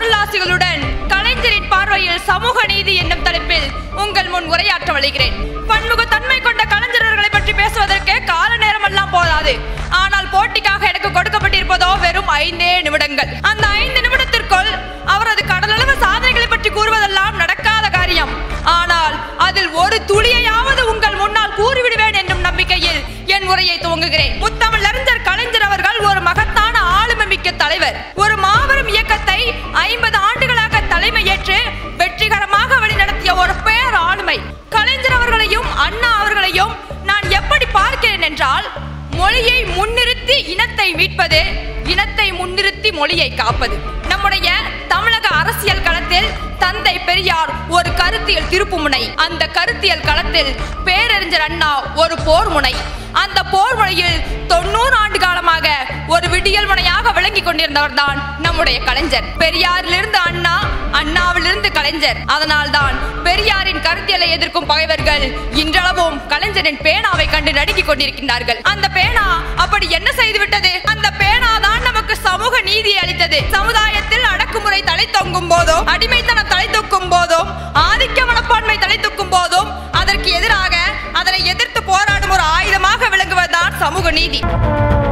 அருளாசிகளுடன் கலைஞரின் பார்வையில் சமூக நீதி என்னும் தலைப்பில் உங்கள் முன் உரையாற்ற வழிகிறேன் பன்முக தன்மை கொண்ட கலைஞர்களை பற்றி பேசுவதற்கு கால நேரம் எல்லாம் போதாது ஆனால் போட்டிக்காக எனக்கு கொடுக்கப்பட்டிருப்பதோ வெறும் ஐந்தே நிமிடங்கள் அந்த ஐந்து நிமிடத்திற்குள் அவரது கடலளவு சாதனைகளை பற்றி கூறுவதெல்லாம் நடக்காத காரியம் ஆனால் அதில் ஒரு துளியையாவது உங்கள் முன்னால் கூறிவிடுவேன் என்னும் நம்பிக்கையில் என் உரையை துவங்குகிறேன் முத்தமிழ் அறிஞர் கலைஞர் அவர்கள் ஒரு மகத்தான ஆளுமை மிக்க தலைவர் ஒரு மாபெரும் இயக்கத்தை ஐம்பது ஆண்டுகளாக தலைமையேற்று வெற்றிகரமாக வழிநடத்திய ஒரு பேர் ஆளுமை கலைஞர் அவர்களையும் அண்ணா அவர்களையும் நான் எப்படி பார்க்கிறேன் என்றால் மொழியை முன்னிறுத்தி இனத்தை மீட்பது இனத்தை முன்னிறுத்தி மொழியை காப்பது நம்முடைய தமிழக அரசியல் களத்தில் தந்தை பெரியார் ஒரு கருத்தியல் திருப்புமுனை அந்த கருத்தியல் களத்தில் பேரறிஞர் அண்ணா ஒரு போர் முனை அந்த போர் முனையில் தொண்ணூறு ஆண்டு காலமாக ஒரு விடியல் முனையாக விளங்கி கொண்டிருந்தவர் தான் நம்முடைய கலைஞர் பெரியாரிலிருந்து அண்ணா அண்ணாவிலிருந்து கலைஞர் அதனால்தான் பெரியாரின் கருத்தியலை எதிர்க்கும் பகைவர்கள் இன்றளவும் கலைஞரின் பேனாவை கண்டு நடுங்கிக் கொண்டிருக்கின்றார்கள் அந்த பேனா அப்படி என்ன செய்துவிட்டது அந்த பேனா தான் நமக்கு சமூக நீதியை அளித்தது சமுதாயத்தில் அடக்குமுறை தலை தொங்கும் போதும் அடிமைத்தனம் தலை தூக்கும் போதும் ஆதிக்க மனப்பான்மை தலை தூக்கும் போதும் அதற்கு எதிராக அதனை எதிர்த்து போராடும் ஒரு ஆயுதமாக விளங்குவதுதான் சமூக நீதி